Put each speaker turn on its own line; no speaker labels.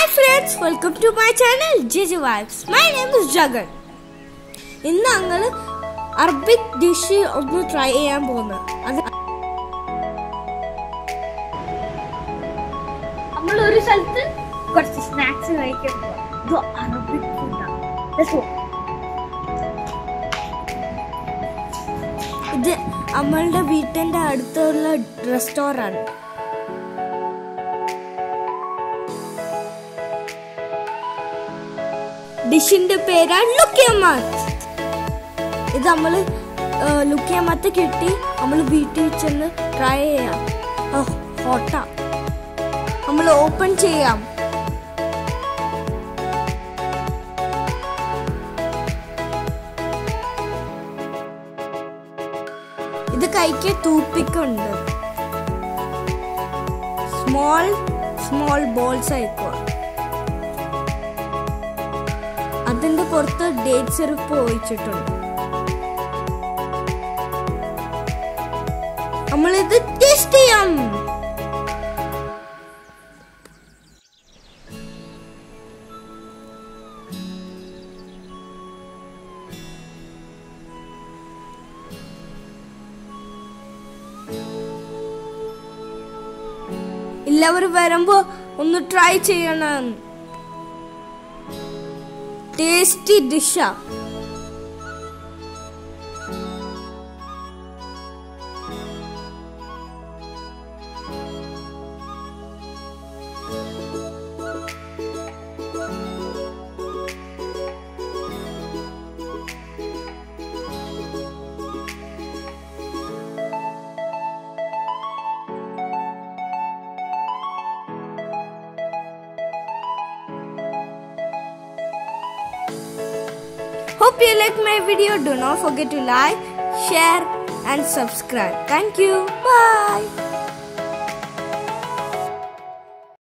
Friends welcome to my channel Jiju vibes my name is Jagan ഇന്ന് ഞങ്ങൾ Arabic dish ഒന്ന് try ചെയ്യാൻ പോകുന്നത് അത്
നമ്മൾ ഒരു സ്ഥലത്ത് കുറച്ച് സ്നാക്സ് കഴിക്കാൻ പോവാം ഇത് അറബിക് ഫുഡാണ്
ഇത് നമ്മളുടെ വീട്ടിന്റെ അടുത്തുള്ള റെസ്റ്റോറൻറ്റ് ഡിഷിന്റെ പേരാണ് ലുക്കിയമാത്ത് ഇത് നമ്മൾ ലുക്കിയമാത്ത് കിട്ടി നമ്മൾ വീട്ടിൽ ചെന്ന് ട്രൈ ചെയ്യാം ഹോട്ട നമ്മൾ ഓപ്പൺ ചെയ്യാം ഇത് കൈക്ക് തൂപ്പിക്കുണ്ട് സ്മോൾ സ്മോൾ ബോൾസ് ആയിക്കോ അതിന്റെ പുറത്ത് ഡേറ്റ് സിറപ്പ് ഒഴിച്ചിട്ടുണ്ട് നമ്മളിത് ടേസ്റ്റ് ചെയ്യാം എല്ലാവരും വരുമ്പോ ഒന്ന് ട്രൈ ചെയ്യണം ടേസ്റ്റി ഡിഷാ Hope you like my video. Do not forget to like, share, and subscribe. Thank you. Bye.